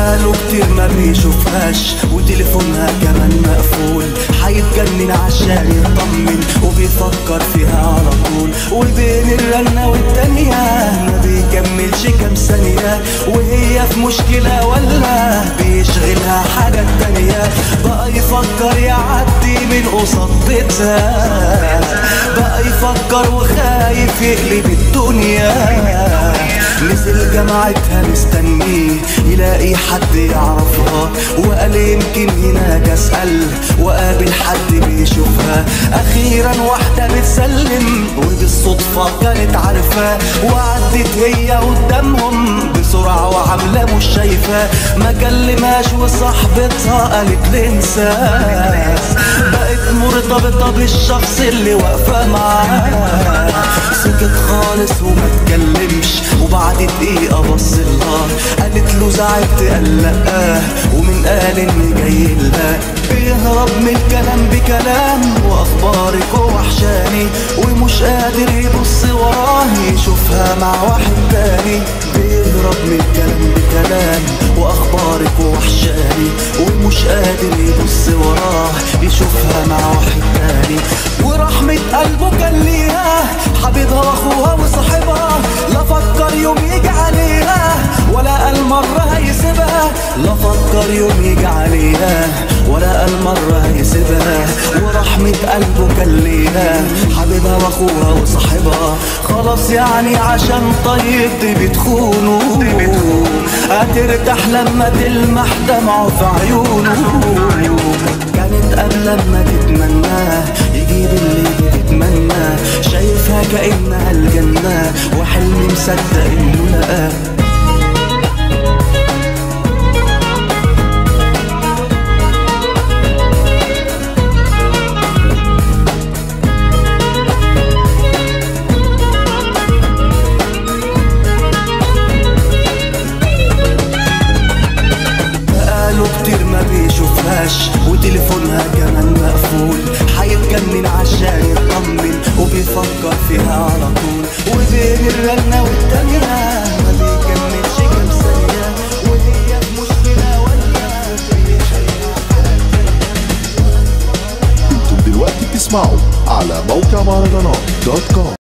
بقاله كتير ما بيشوفهاش وتليفونها كمان مقفول هيتجنن عشان يطمن وبيفكر فيها على طول وبين الرنة والتانية ما بيكملش كام ثانية وهي في مشكلة ولا بيشغلها حاجة تانية بقى يفكر يعدي من قصاد بيتها بقى يفكر وخايف يقلب الدنيا نزل جامعتها مستنيه يلاقي حد يعرفها وقال يمكن هناك اسأل وقابل حد بيشوفها اخيرا واحدة بتسلم وبالصدفة كانت عارفة وعدت هي قدامهم بسرعة وعاملة مش شايفة ما كلمهاش وصاحبتها قالت لي انساه بقت مرتبطة بالشخص اللي واقفة معاه سكت خالص وما اتكلمش وبعد دقيقة بص لها قالت له زعلت قال لأ ومن قال اني جاي لها بيهرب من الكلام بكلام واخبارك وحشاني ومش قادر يبص وراه يشوفها مع واحد تاني بيهرب من الكلام بكلام واخبارك وحشاني ومش قادر يبص وراه يشوفها مع واحد تاني ورحمة قلبه كان ليها حبيبها واخوها وصاحبها لا فكر يوم يجي عليها ولا قال مرة هيسيبها لا فكر يوم يجي عليها ولا قال مرة هيسيبها ورحمة قلبه كان ليها حبيبها واخوها وصاحبها خلاص يعني عشان طيب دي بتخونه هترتاح لما تلمح دمعه في عيونه كانت قبل لما تتمناه يجيب اللي بتتمناه شايفها كأنها الجنة وحلمي مصدق انه لقاه بقاله كتير ما بيشوفهاش وتليفونها كمان مقفول هيتجنن عشان يطمن وبيفكر فيها على طول وبين الرنة والتانية ما بيكملش كام ثانية وهي في مشكلة ولا انتم دلوقتي بتسمعوا على موقع مهرجانات دوت كوم